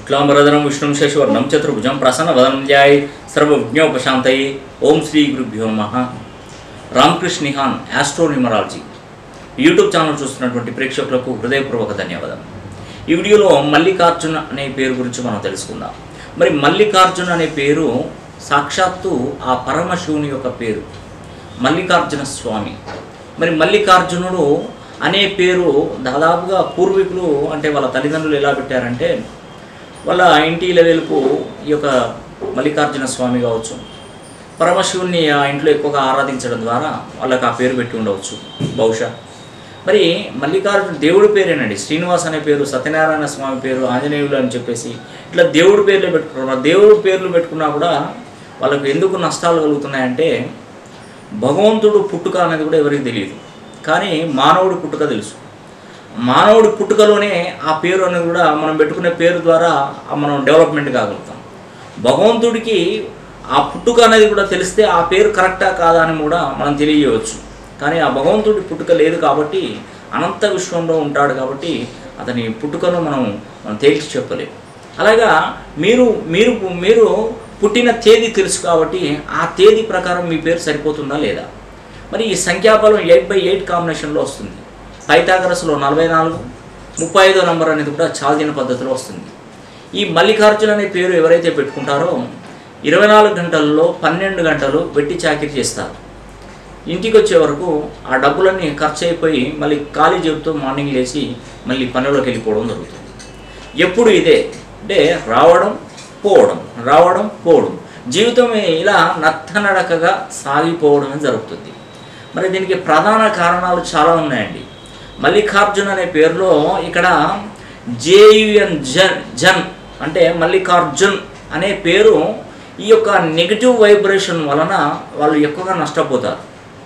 శుక్లాంబరధరం విష్ణుం శశివర్ణం చతుర్భుజం ప్రసన్నవదనం ధ్యాయ్ సర్వజ్ఞోపశాంతయే ఓం శ్రీ గురుభ్యో నమ రామకృష్ణ నిహాన్ ఆస్ట్రో న్యూమరాలజీ యూట్యూబ్ ఛానల్ చూస్తున్నటువంటి ప్రేక్షకులకు హృదయపూర్వక ధన్యవాదాలు ఈ వీడియోలో మల్లికార్జున అనే పేరు గురించి మనం తెలుసుకుందాం మరి మల్లికార్జున అనే పేరు సాక్షాత్తు ఆ పరమశివుని యొక్క పేరు మల్లికార్జున స్వామి మరి మల్లికార్జునుడు అనే పేరు దాదాపుగా పూర్వీకులు అంటే వాళ్ళ తల్లిదండ్రులు ఎలా పెట్టారంటే వాళ్ళ ఇంటి లెవెల్కు ఈ యొక్క మల్లికార్జున స్వామి కావచ్చు పరమశివుణ్ణి ఆ ఇంట్లో ఎక్కువగా ఆరాధించడం ద్వారా వాళ్ళకి ఆ పేరు పెట్టి ఉండవచ్చు బహుశా మరి మల్లికార్జున దేవుడి పేరేనండి శ్రీనివాస్ అనే పేరు సత్యనారాయణ స్వామి పేరు ఆంజనేయులు అని చెప్పేసి ఇట్లా దేవుడి పేర్లు పెట్టుకున్నారు దేవుడి పేర్లు పెట్టుకున్నా కూడా వాళ్ళకు ఎందుకు నష్టాలు కలుగుతున్నాయంటే భగవంతుడు పుట్టుక అనేది కూడా ఎవరికి తెలియదు కానీ మానవుడి పుట్టుక తెలుసు మానవుడి పుట్టుకలోనే ఆ పేరు అనేది కూడా మనం పెట్టుకునే పేరు ద్వారా ఆ మనం డెవలప్మెంట్ కాగలుగుతాం భగవంతుడికి ఆ పుట్టుక అనేది కూడా తెలిస్తే ఆ పేరు కరెక్టా కాదా అని కూడా మనం తెలియవచ్చు కానీ ఆ భగవంతుడి పుట్టుక లేదు కాబట్టి అనంత విశ్వంలో ఉంటాడు కాబట్టి అతని పుట్టుకను మనం మనం తేల్చి చెప్పలేం అలాగా మీరు మీరు మీరు పుట్టిన తేదీ తెలుసు కాబట్టి ఆ తేదీ ప్రకారం మీ పేరు సరిపోతుందా లేదా మరి ఈ సంఖ్యాబలం ఎయిట్ బై ఎయిట్ కాంబినేషన్లో వస్తుంది పైథాగరస్లో నలభై నాలుగు ముప్పై ఐదో నంబర్ అనేది కూడా చాల్దిన పద్ధతిలో వస్తుంది ఈ మల్లికార్జున అనే పేరు ఎవరైతే పెట్టుకుంటారో ఇరవై నాలుగు గంటల్లో పన్నెండు గంటలు వెట్టి చాకిరి చేస్తారు ఇంటికి వచ్చే వరకు ఆ డబ్బులన్నీ ఖర్చు అయిపోయి మళ్ళీ ఖాళీ చెబుతూ మార్నింగ్ లేచి మళ్ళీ పనిలోకి వెళ్ళిపోవడం జరుగుతుంది ఎప్పుడు ఇదే అంటే రావడం పోవడం రావడం పోవడం జీవితం ఇలా నత్తనడకగా సాగిపోవడమే జరుగుతుంది మరి దీనికి ప్రధాన కారణాలు చాలా ఉన్నాయండి మల్లికార్జున్ అనే పేరులో ఇక్కడ జేయుఎన్ జన్ జన్ అంటే మల్లికార్జున్ అనే పేరు ఈ యొక్క నెగిటివ్ వైబ్రేషన్ వలన వాళ్ళు ఎక్కువగా నష్టపోతారు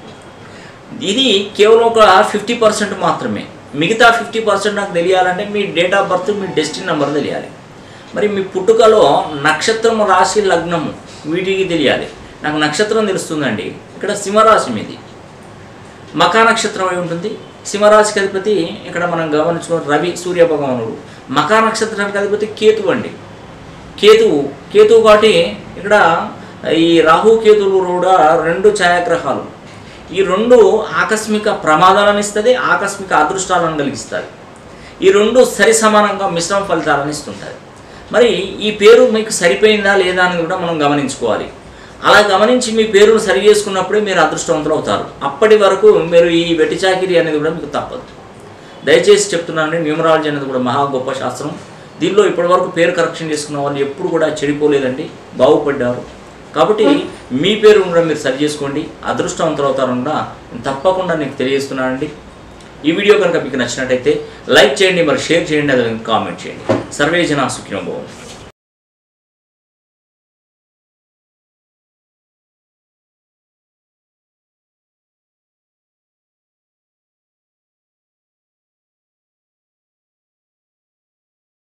ఇది కేవలం ఒక ఫిఫ్టీ పర్సెంట్ మాత్రమే మిగతా ఫిఫ్టీ పర్సెంట్ నాకు తెలియాలంటే మీ డేట్ ఆఫ్ బర్త్ మీ డెస్టిన్ నెంబర్ తెలియాలి మరి మీ పుట్టుకలో నక్షత్రం రాశి లగ్నము వీటికి తెలియాలి నాకు నక్షత్రం తెలుస్తుందండి ఇక్కడ సింహరాశి మీది మకా నక్షత్రం అయి ఉంటుంది సింహరాశికి అధిపతి ఇక్కడ మనం గమనించుకో రవి సూర్య భగవానుడు మకా నక్షత్రానికి అధిపతి కేతువు అండి కేతువు కేతువు కాబట్టి ఇక్కడ ఈ రాహు కేతువులు కూడా రెండు ఛాయాగ్రహాలు ఈ రెండు ఆకస్మిక ప్రమాదాలను ఇస్తుంది ఆకస్మిక అదృష్టాలను కలిగిస్తుంది ఈ రెండు సరి సమానంగా మిశ్రమ ఫలితాలను ఇస్తుంటుంది మరి ఈ పేరు మీకు సరిపోయిందా లేదా అని కూడా మనం గమనించుకోవాలి అలా గమనించి మీ పేరును సరి చేసుకున్నప్పుడే మీరు అదృష్టవంతులు అవుతారు అప్పటి వరకు మీరు ఈ వెట్టి చాకిరి అనేది కూడా మీకు తప్పదు దయచేసి చెప్తున్నానండి న్యూమరాలజీ అనేది కూడా మహా గొప్ప శాస్త్రం దీనిలో ఇప్పటివరకు పేరు కరెక్షన్ చేసుకున్న వాళ్ళు ఎప్పుడు కూడా చెడిపోలేదండి బాగుపడ్డారు కాబట్టి మీ పేరు కూడా మీరు సరి చేసుకోండి అదృష్టవంతులు అవుతారని కూడా నేను తప్పకుండా నీకు తెలియజేస్తున్నానండి ఈ వీడియో కనుక మీకు నచ్చినట్టయితే లైక్ చేయండి మరి షేర్ చేయండి అదే కామెంట్ చేయండి సర్వే జన సుఖినోభవం